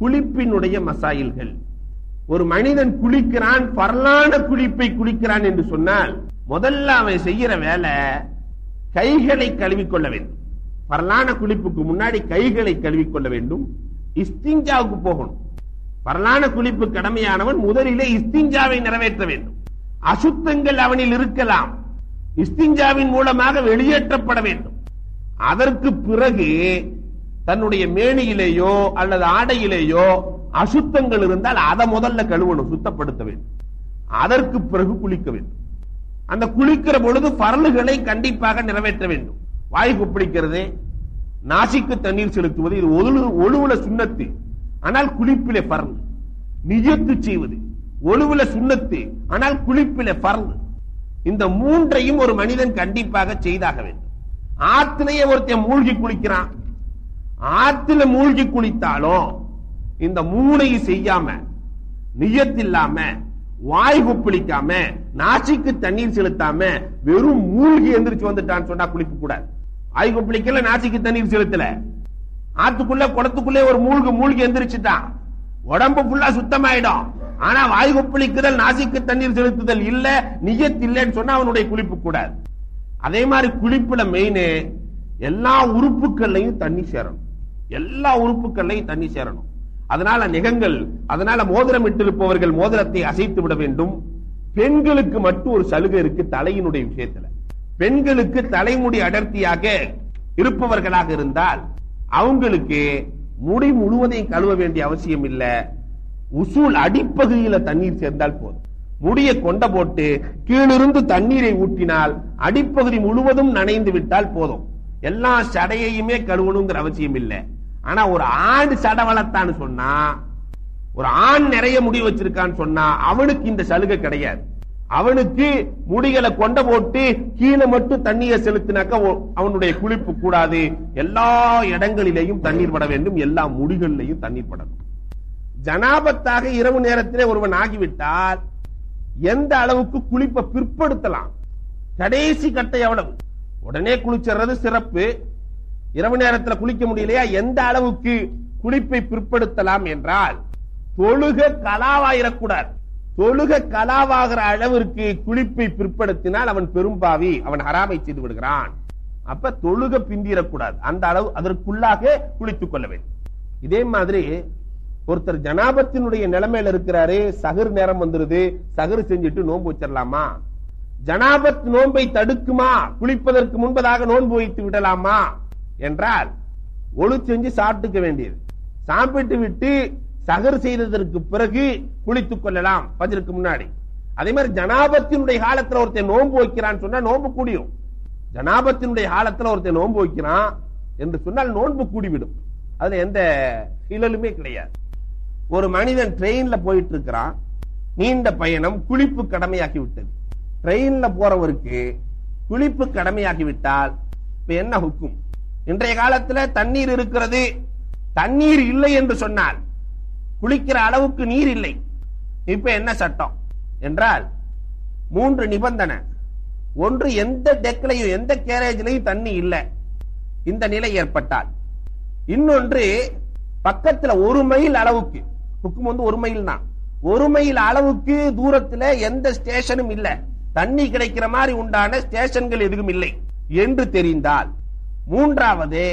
குளிப்பினுடைய மசாயில்கள் ஒரு மனிதன் குளிக்கிறான் பரலான குளிப்பை குளிக்கிறான் என்று சொன்னால் முதல்ல அவன் செய்யற வேலை கைகளை கழுவிக்கொள்ள வேண்டும் பரலான குளிப்புக்கு முன்னாடி கைகளை கழுவிக்கொள்ள வேண்டும் இஸ்திஞ்சாவுக்கு போகணும் பரலான குளிப்பு கடமையானவன் முதலிலே இஸ்திஞ்சாவை நிறைவேற்ற வேண்டும் அசுத்தங்கள் அவனில் இருக்கலாம் இஸ்திஞ்சாவின் மூலமாக வெளியேற்றப்பட வேண்டும் அதற்கு பிறகு தன்னுடைய மேனியிலேயோ அல்லது ஆடையிலேயோ அசுத்தங்கள் இருந்தால் அதை முதல்ல கழுவணும் சுத்தப்படுத்த வேண்டும் அதற்கு பிறகு குளிக்க வேண்டும் அந்த குளிக்கிற பொழுது பரலுகளை கண்டிப்பாக நிறைவேற்ற வேண்டும் வாய் குப்பிடிக்கிறது நாசிக்கு தண்ணீர் செலுத்துவது இது ஒழு ஒழுவுல சுண்ணத்து ஆனால் குளிப்பிலே பரல் நிஜத்து செய்வது ஒழுவுல சுண்ணத்து ஆனால் குளிப்பிலே பரல் இந்த மூன்றையும் ஒரு மனிதன் கண்டிப்பாக செய்தாக வேண்டும் ஆத்திலேயே ஒருத்தன் மூழ்கி குளிக்கிறான் ஆத்துல மூழ்கி குளித்தாலும் இந்த மூணையும் செய்யாம நியத்தில்லாம வாய் குப்பிளிக்காம நாசிக்கு தண்ணீர் செலுத்தாம வெறும் மூழ்கி எந்திரிச்சு வந்துட்டான்னு சொன்னா குளிக்க கூடாது வாய் குப்பிளிக்கல நாசிக்கு தண்ணீர் செலுத்தல ஆத்துக்குள்ள குளத்துக்குள்ளே ஒரு மூழ்கு மூழ்கி எந்திரிச்சுட்டான் உடம்பு ஃபுல்லா சுத்தமாயிடும் ஆனா வாய் குப்பிளிக்குதல் நாசிக்கு தண்ணீர் செலுத்துதல் இல்ல நியத் இல்லைன்னு சொன்னா அவனுடைய குளிப்பு கூடாது அதே மாதிரி குளிப்புல மெயின் எல்லா உறுப்புகள்லையும் தண்ணி சேரணும் எல்லா உறுப்புகள்லையும் தண்ணி சேரணும் அதனால நிகங்கள் அதனால மோதிரம் இட்டிருப்பவர்கள் மோதிரத்தை அசைத்து விட வேண்டும் பெண்களுக்கு மட்டும் ஒரு சலுகை இருக்கு தலையினுடைய விஷயத்துல பெண்களுக்கு தலைமுடி அடர்த்தியாக இருப்பவர்களாக இருந்தால் அவங்களுக்கு முடி முழுவதையும் கழுவ வேண்டிய அவசியம் இல்ல உசூல் அடிப்பகுதியில தண்ணீர் சேர்ந்தால் போதும் முடிய கொண்ட போட்டு கீழிருந்து தண்ணீரை ஊற்றினால் அடிப்பகுதி முழுவதும் நனைந்து விட்டால் போதும் எல்லா சடையையுமே கழுவணுங்கிற அவசியம் இல்லை ஆனா ஒரு ஆண் சடை வளர்த்தான்னு சொன்னா ஒரு ஆண் நிறைய முடி வச்சிருக்கான்னு சொன்னா அவனுக்கு இந்த சலுகை கிடையாது அவனுக்கு முடிகளை கொண்ட போட்டு கீழே மட்டும் தண்ணீரை செலுத்தினாக்க ஒ- அவனுடைய குளிப்பு கூடாது எல்லா இடங்களிலேயும் தண்ணீர் பட வேண்டும் எல்லா முடிகளிலேயும் தண்ணீர் படணும் ஜனாபத்தாக இரவு நேரத்திலே ஒருவன் ஆகிவிட்டால் எந்த அளவுக்கு குளிப்பை பிற்படுத்தலாம் கடைசி கட்டை எவ்வளவு உடனே குளிச்சறது சிறப்பு இரவு நேரத்தில் குளிக்க முடியலையா எந்த அளவுக்கு குளிப்பை பிற்படுத்தலாம் என்றால் தொழுக கலாவாயிரக்கூடாது தொழுக கலாவாகிற அளவிற்கு குளிப்பை பிற்படுத்தினால் அவன் பெரும்பாவி அவன் ஹராமை செய்து விடுகிறான் அப்ப தொழுக பிந்திரக்கூடாது அந்த அளவு அதற்குள்ளாக குளித்துக் கொள்ள வேண்டும் இதே மாதிரி ஒருத்தர் ஜனாபத்தினுடைய நிலைமையில இருக்கிறாரு சகர் நேரம் வந்துருது சகர் செஞ்சுட்டு நோன்பு வச்சிடலாமா ஜனாபத் நோன்பை தடுக்குமா குளிப்பதற்கு முன்பதாக நோன்பு வைத்து விடலாமா என்றால் ஒளு செஞ்சு சாப்பிட்டுக்க வேண்டியது சாப்பிட்டு விட்டு சகர் செய்ததற்கு பிறகு குளித்துக் கொள்ளலாம் பஜருக்கு முன்னாடி அதே மாதிரி ஜனாபத்தினுடைய காலத்துல ஒருத்தன் நோன்பு வைக்கிறான்னு சொன்னா நோன்பு கூடியும் ஜனாபத்தினுடைய காலத்துல ஒருத்தன் நோன்பு வைக்கிறான் என்று சொன்னால் நோன்பு கூடிவிடும் அதுல எந்த இழலுமே கிடையாது ஒரு மனிதன் ட்ரெயின்ல போயிட்டு இருக்கிறான் நீண்ட பயணம் குளிப்பு கடமையாக்கி விட்டது ட்ரெயின்ல போறவருக்கு குளிப்பு கடமையாக்கி விட்டால் இப்ப என்ன ஹுக்கும் இன்றைய காலத்துல தண்ணீர் இருக்கிறது தண்ணீர் இல்லை என்று சொன்னால் குளிக்கிற அளவுக்கு நீர் இல்லை இப்ப என்ன சட்டம் என்றால் மூன்று நிபந்தனை ஒன்று எந்த டெக்லையும் எந்த கேரேஜ்லையும் தண்ணி இல்லை இந்த நிலை ஏற்பட்டால் இன்னொன்று பக்கத்துல ஒரு மைல் அளவுக்கு ஹுக்கும் வந்து ஒரு மைல் தான் ஒரு மைல் அளவுக்கு தூரத்துல எந்த ஸ்டேஷனும் இல்ல தண்ணி கிடைக்கிற மாதிரி உண்டான ஸ்டேஷன்கள் எதுவும் இல்லை என்று தெரிந்தால் மூன்றாவது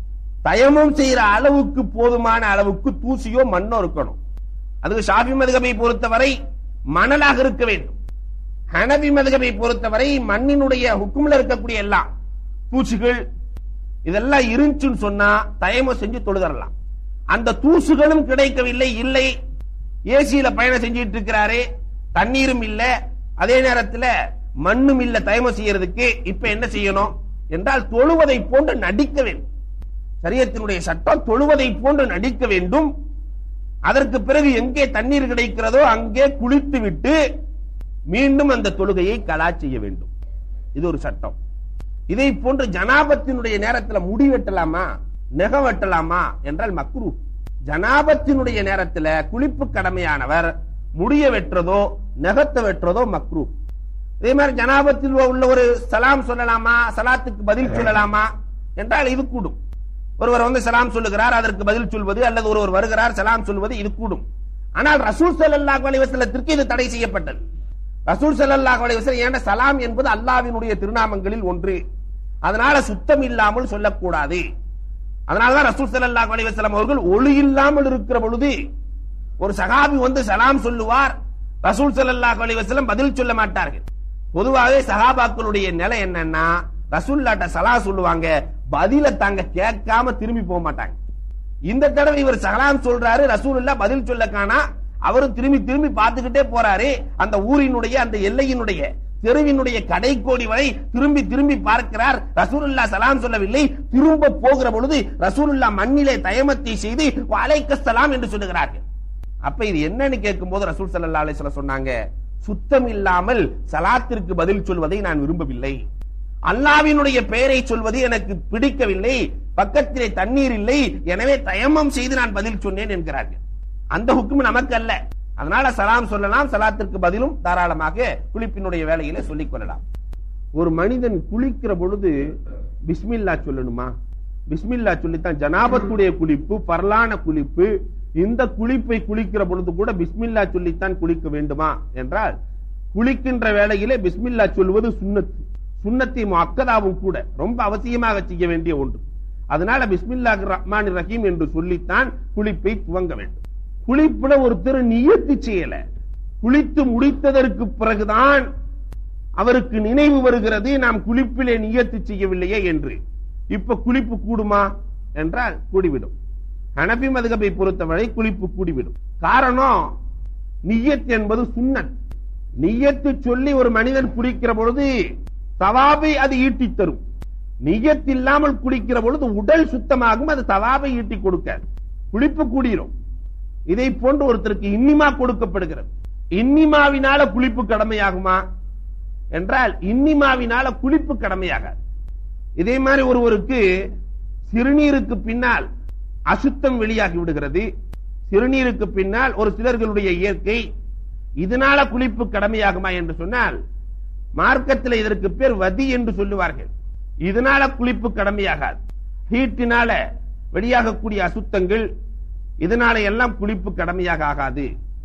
தயமம் செய்யற அளவுக்கு போதுமான அளவுக்கு தூசியோ மண்ணோ இருக்கணும் அதுக்கு ஷாஃபி மதுகபை பொறுத்தவரை மணலாக இருக்க வேண்டும் ஹனபி மதுகபை பொறுத்தவரை மண்ணினுடைய ஹுக்கும்ல இருக்கக்கூடிய எல்லாம் தூசுகள் இதெல்லாம் இருந்துச்சுன்னு சொன்னா தயமம் செஞ்சு தொழுதரலாம் அந்த தூசுகளும் கிடைக்கவில்லை இல்லை ஏசியில பயணம் செஞ்சிட்டு இருக்கிறாரு தண்ணீரும் இல்ல அதே நேரத்துல மண்ணும் இல்ல தயமம் செய்யறதுக்கு இப்ப என்ன செய்யணும் என்றால் தொழுவதை போன்று நடிக்க வேண்டும் சரியத்தினுடைய சட்டம் தொழுவதை போன்று நடிக்க வேண்டும் அதற்கு பிறகு எங்கே தண்ணீர் கிடைக்கிறதோ அங்கே குளித்து விட்டு மீண்டும் அந்த தொழுகையை கலா செய்ய வேண்டும் இது ஒரு சட்டம் இதை போன்று ஜனாபத்தினுடைய நேரத்துல முடி வெட்டலாமா நெகம் வெட்டலாமா என்றால் மக்ரு ஜனாபத்தினுடைய நேரத்துல குளிப்பு கடமையானவர் முடிய வெட்டுறதோ நெகத்தை வெட்டுறதோ மக்ரு இதே மாதிரி ஜனாபத்தில் உள்ள ஒரு சலாம் சொல்லலாமா சலாத்துக்கு பதில் சொல்லலாமா என்றால் இது கூடும் ஒருவர் வந்து சலாம் சொல்லுகிறார் அதற்கு பதில் சொல்வது அல்லது ஒருவர் வருகிறார் சலாம் சொல்வது இது கூடும் ஆனால் ரசூல் ஸல்லல்லாஹு அலைஹி வஸல்லத்திற்கு இது தடை செய்யப்பட்டது ரசூல் ஸல்லல்லாஹு அலைஹி வஸல்லம் ஏன்னா சலாம் என்பது அல்லாஹ்வினுடைய திருநாமங்களில் ஒன்று அதனால சுத்தம் இல்லாமல் சொல்லக்கூடாது அதனாலதான் ரசூல் ஸல்லல்லாஹு அலைஹி வஸல்லம் அவர்கள் ஒளி இல்லாமல் இருக்கிற பொழுது ஒரு சகாபி வந்து சலாம் சொல்லுவார் ரசூல் ஸல்லல்லாஹு அலைஹி வஸல்லம் பதில் சொல்ல மாட்டார்கள் பொதுவாகவே சகாபாக்களுடைய நிலை என்னன்னா ரசூல்லாட்ட சலா சொல்லுவாங்க பதில தாங்க கேட்காம திரும்பி போக மாட்டாங்க இந்த தடவை இவர் சலாம் சொல்றாரு ரசூலுல்லா பதில் சொல்ல காணா அவரும் திரும்பி திரும்பி பார்த்துக்கிட்டே போறாரு அந்த ஊரினுடைய அந்த எல்லையினுடைய தெருவினுடைய கடைக்கோடி வரை திரும்பி திரும்பி பார்க்கிறார் ரசூலுல்லா சலாம் சொல்லவில்லை திரும்ப போகிற பொழுது ரசூலுல்லா மண்ணிலே தயமத்தை செய்து வலைக்க சலாம் என்று சொல்லுகிறார்கள் அப்ப இது என்னன்னு கேட்கும் போது ரசூல் சல்லா அலிஸ்ல சொன்னாங்க சுத்தம் இல்லாமல் சலாத்திற்கு பதில் சொல்வதை நான் விரும்பவில்லை அல்லாவினுடைய பெயரை சொல்வது எனக்கு பிடிக்கவில்லை பக்கத்திலே தண்ணீர் இல்லை எனவே தயமம் செய்து நான் பதில் சொன்னேன் என்கிறார்கள் அந்த ஹுக்கும் நமக்கு அல்ல அதனால சலாம் சொல்லலாம் சலாத்திற்கு பதிலும் தாராளமாக குளிப்பினுடைய வேலையில சொல்லிக் கொள்ளலாம் ஒரு மனிதன் குளிக்கிற பொழுது பிஸ்மில்லா சொல்லணுமா பிஸ்மில்லா சொல்லித்தான் ஜனாபத்துடைய குளிப்பு பரலான குளிப்பு இந்த குளிப்பை குளிக்கிற பொழுது கூட பிஸ்மில்லா சொல்லித்தான் குளிக்க வேண்டுமா என்றால் குளிக்கின்ற வேளையிலே பிஸ்மில்லா சொல்வது சுன்னத்து சுன்னத்தி அக்கதாவும் கூட ரொம்ப அவசியமாக செய்ய வேண்டிய ஒன்று அதனால பிஸ்மில்லா ரஹ்மான் ரஹீம் என்று சொல்லித்தான் குளிப்பை துவங்க வேண்டும் குளிப்புல ஒருத்தர் நியத்து செய்யல குளித்து முடித்ததற்கு பிறகுதான் அவருக்கு நினைவு வருகிறது நாம் குளிப்பிலே நியத்து செய்யவில்லையே என்று இப்ப குளிப்பு கூடுமா என்றால் கூடிவிடும் ஹனபி மதுகபை பொறுத்தவரை குளிப்பு கூடிவிடும் காரணம் நியத் என்பது சுன்னத் நியத்து சொல்லி ஒரு மனிதன் குளிக்கிற பொழுது தவாபை அது ஈட்டி தரும் நியத் இல்லாமல் குளிக்கிற பொழுது உடல் சுத்தமாகும் அது தவாபை ஈட்டி கொடுக்க குளிப்பு கூடிரும் இதை போன்று ஒருத்தருக்கு இன்னிமா கொடுக்கப்படுகிறது இன்னிமாவினால குளிப்பு கடமையாகுமா என்றால் இன்னிமாவினால குளிப்பு கடமையாகாது இதே மாதிரி ஒருவருக்கு சிறுநீருக்கு பின்னால் அசுத்தம் வெளியாகி விடுகிறது சிறுநீருக்கு பின்னால் ஒரு சிலர்களுடைய இயற்கை இதனால குளிப்பு கடமையாகுமா என்று சொன்னால் மார்க்கத்தில் இதற்கு பேர் வதி என்று சொல்லுவார்கள் இதனால குளிப்பு கடமையாகாது ஹீட்டினால வெளியாகக்கூடிய அசுத்தங்கள் இதனால எல்லாம் குளிப்பு கடமையாக ஆகாது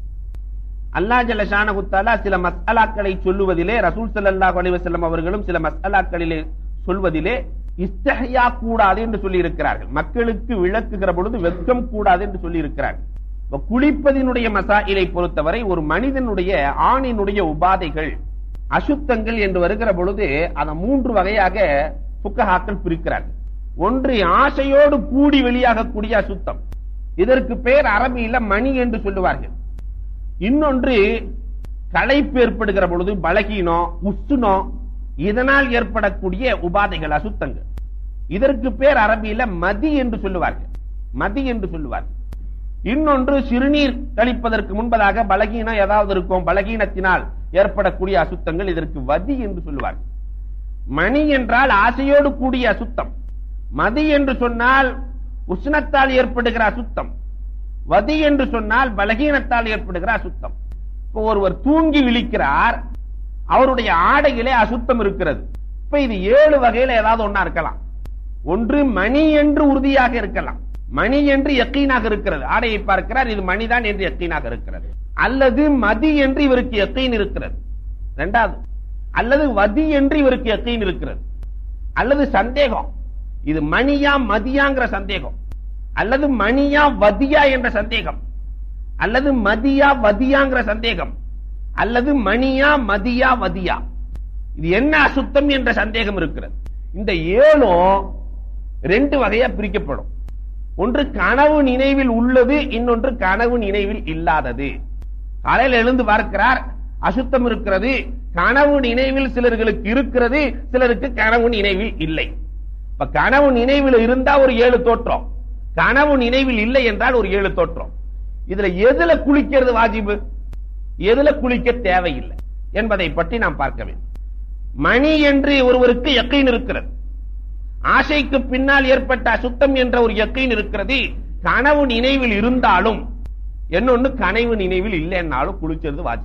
அல்லா ஜல ஷானகுத்தாலா சில மசாலாக்களை சொல்லுவதிலே ரசூல் சல்லாஹ் அலிவசல்லம் அவர்களும் சில மசாலாக்களிலே சொல்வதிலே இஸ்தஹியா கூடாது என்று சொல்லி இருக்கிறார்கள் மக்களுக்கு விளக்குகிற பொழுது வெட்கம் கூடாது என்று சொல்லி இருக்கிறார்கள் குளிப்பதினுடைய மசாயிலை பொறுத்தவரை ஒரு மனிதனுடைய ஆணினுடைய உபாதைகள் அசுத்தங்கள் என்று வருகிற பொழுது அதை மூன்று வகையாக புக்கஹாக்கள் பிரிக்கிறார்கள் ஒன்று ஆசையோடு கூடி வெளியாகக்கூடிய அசுத்தம் இதற்கு பேர் அரபியில மணி என்று சொல்லுவார்கள் இன்னொன்று களைப்பு ஏற்படுகிற பொழுது பலகீனம் உஷ்ணம் இதனால் ஏற்படக்கூடிய உபாதைகள் அசுத்தங்கள் இதற்கு பேர் அரபியில மதி என்று சொல்லுவார்கள் மதி என்று சொல்லுவார்கள் இன்னொன்று சிறுநீர் கழிப்பதற்கு முன்பதாக பலகீனம் ஏதாவது இருக்கும் பலகீனத்தினால் ஏற்படக்கூடிய அசுத்தங்கள் இதற்கு வதி என்று சொல்லுவார்கள் மணி என்றால் ஆசையோடு கூடிய அசுத்தம் மதி என்று சொன்னால் உஷ்ணத்தால் ஏற்படுகிற அசுத்தம் வதி என்று சொன்னால் பலகீனத்தால் ஏற்படுகிற அசுத்தம் இப்போ ஒருவர் தூங்கி விழிக்கிறார் அவருடைய ஆடையிலே அசுத்தம் இருக்கிறது இப்ப இது ஏழு வகையில ஏதாவது ஒன்னா இருக்கலாம் ஒன்று மணி என்று உறுதியாக இருக்கலாம் மணி என்று எக்கீனாக இருக்கிறது ஆடையை பார்க்கிறார் இது மணிதான் என்று எக்கீனாக இருக்கிறது அல்லது மதி என்று இவருக்கு எக்கீன் இருக்கிறது இரண்டாவது அல்லது வதி என்று இவருக்கு எக்கீன் இருக்கிறது அல்லது சந்தேகம் இது மணியா மதியாங்கிற சந்தேகம் அல்லது மணியா வதியா என்ற சந்தேகம் அல்லது மதியா வதியாங்கிற சந்தேகம் அல்லது மணியா மதியா வதியா இது என்ன அசுத்தம் என்ற சந்தேகம் இருக்கிறது இந்த ஏழும் ரெண்டு வகையா பிரிக்கப்படும் ஒன்று கனவு நினைவில் உள்ளது இன்னொன்று கனவு நினைவில் இல்லாதது காலையில் எழுந்து பார்க்கிறார் அசுத்தம் இருக்கிறது கனவு நினைவில் சிலர்களுக்கு இருக்கிறது சிலருக்கு கனவு நினைவில் இல்லை இப்ப கனவு நினைவில் இருந்தா ஒரு ஏழு தோற்றம் கனவு நினைவில் இல்லை என்றால் ஒரு ஏழு தோற்றம் இதுல எதுல குளிக்கிறது வாஜிபு எதுல குளிக்க தேவையில்லை என்பதை பற்றி நாம் பார்க்க வேண்டும் மணி என்று ஒருவருக்கு யக்கீன் இருக்கிறது ஆசைக்கு பின்னால் ஏற்பட்ட அசுத்தம் என்ற ஒரு யக்கீன் இருக்கிறது கனவு நினைவில் இருந்தாலும் என்னொன்னு கனவு நினைவில் இல்லைன்னாலும் குளிக்கிறது வாஜிபு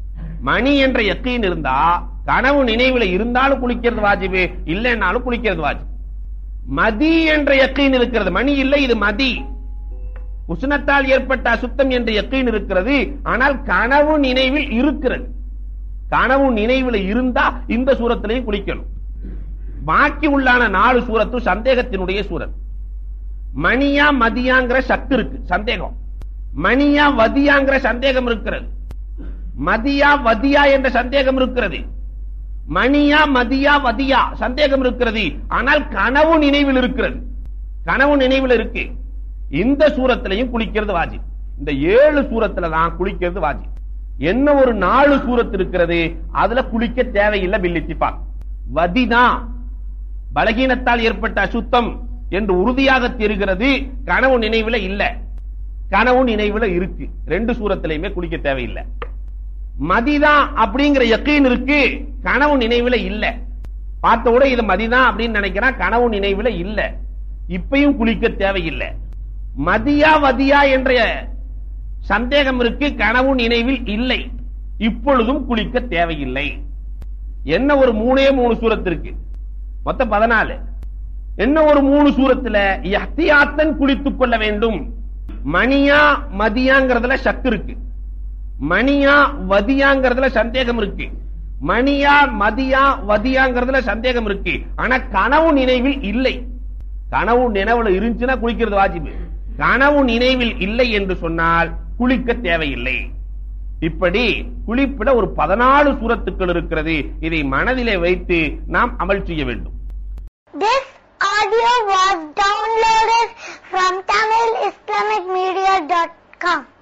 மணி என்ற யக்கீன் இருந்தா கனவு நினைவில் இருந்தாலும் குளிக்கிறது வாஜிபு இல்லைன்னாலும் குளிக்கிறது வாஜிபு மதி என்ற யக்கீன் இருக்கிறது மணி இல்லை இது மதி உஷ்ணத்தால் ஏற்பட்ட அசுத்தம் என்ற யக்கீன் இருக்கிறது ஆனால் கனவு நினைவில் இருக்கிறது கனவு நினைவில் இருந்தா இந்த சூரத்திலையும் குளிக்கணும் பாக்கி உள்ளான நாலு சூரத்தும் சந்தேகத்தினுடைய சூரத் மணியா மதியாங்கிற சத்து இருக்கு சந்தேகம் மணியா வதியாங்கிற சந்தேகம் இருக்கிறது மதியா வதியா என்ற சந்தேகம் இருக்கிறது மணியா மதியா வதியா சந்தேகம் இருக்கிறது ஆனால் கனவு நினைவில் இருக்கிறது கனவு நினைவில் இருக்கு இந்த சூரத்திலையும் குளிக்கிறது வாஜி இந்த ஏழு சூரத்துல தான் குளிக்கிறது வாஜி என்ன ஒரு நாலு சூரத் இருக்கிறது அதுல குளிக்க தேவையில்லை பில்லித்திப்பா வதிதான் பலகீனத்தால் ஏற்பட்ட அசுத்தம் என்று உறுதியாக தெரிகிறது கனவு நினைவுல இல்ல கனவு நினைவுல இருக்கு ரெண்டு சூரத்திலையுமே குளிக்க தேவையில்லை மதிதான் அப்படிங்கிற யக்கீன் இருக்கு கனவு நினைவுல இல்ல பார்த்த கூட இது மதிதான் அப்படின்னு நினைக்கிறான் கனவு நினைவுல இல்ல இப்பயும் குளிக்க தேவையில்லை மதியா வதியா என்ற சந்தேகம் இருக்கு கனவு நினைவில் இல்லை இப்பொழுதும் குளிக்க தேவையில்லை என்ன ஒரு மூணே மூணு சூரத்து இருக்கு மொத்தம் பதினாலு என்ன ஒரு மூணு சூரத்துல எஹ்தியாத்தன் குளித்துக் கொள்ள வேண்டும் மணியா மதியாங்கிறதுல சத்து இருக்கு மணியா வதியாங்கிறதுல சந்தேகம் இருக்கு மணியா மதியா வதியாங்கிறதுல சந்தேகம் இருக்கு ஆனா கனவு நினைவில் இல்லை கனவு நினைவுல இருந்துச்சுன்னா குளிக்கிறது வாஜிபு கனவு நினைவில் இல்லை என்று சொன்னால் குளிக்க தேவையில்லை இப்படி குளிப்பிட ஒரு பதினாலு சூரத்துக்கள் இருக்கிறது இதை மனதிலே வைத்து நாம் அமல் செய்ய வேண்டும் This audio was downloaded from TamilIslamicMedia.com.